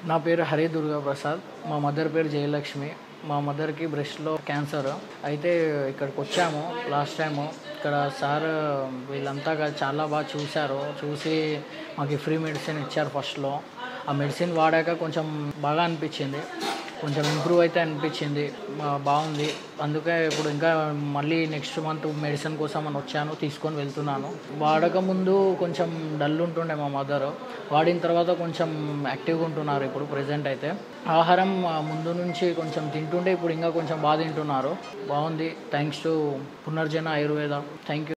నా పేరు హరి దుర్గా ప్రసాద్ మా మదర్ పేరు జయలక్ష్మి మా మదర్కి బ్రెస్ట్లో క్యాన్సర్ అయితే ఇక్కడికి వచ్చాము లాస్ట్ టైము ఇక్కడ సార్ వీళ్ళంతా గా- చాలా బాగా చూశారు చూసి మాకు ఫ్రీ మెడిసిన్ ఇచ్చారు ఫస్ట్లో ఆ మెడిసిన్ వాడాక కొంచెం బాగా అనిపించింది కొంచెం ఇంప్రూవ్ అయితే అనిపించింది బా- బాగుంది అందుకే ఇప్పుడు ఇంకా మళ్ళీ నెక్స్ట్ మంత్ మెడిసిన్ కోసం అని వచ్చాను తీసుకొని వెళ్తున్నాను వాడక ముందు కొంచెం డల్ ఉంటుండే మా మదర్ వాడిన తర్వాత కొంచెం యాక్టివ్గా ఉంటున్నారు ఇప్పుడు ప్రజెంట్ అయితే ఆహారం ఆ, ముందు నుంచి కొంచెం తింటుండే ఇప్పుడు ఇంకా కొంచెం బాగా తింటున్నారు బాగుంది thanks to Punarjana Ayurveda thank you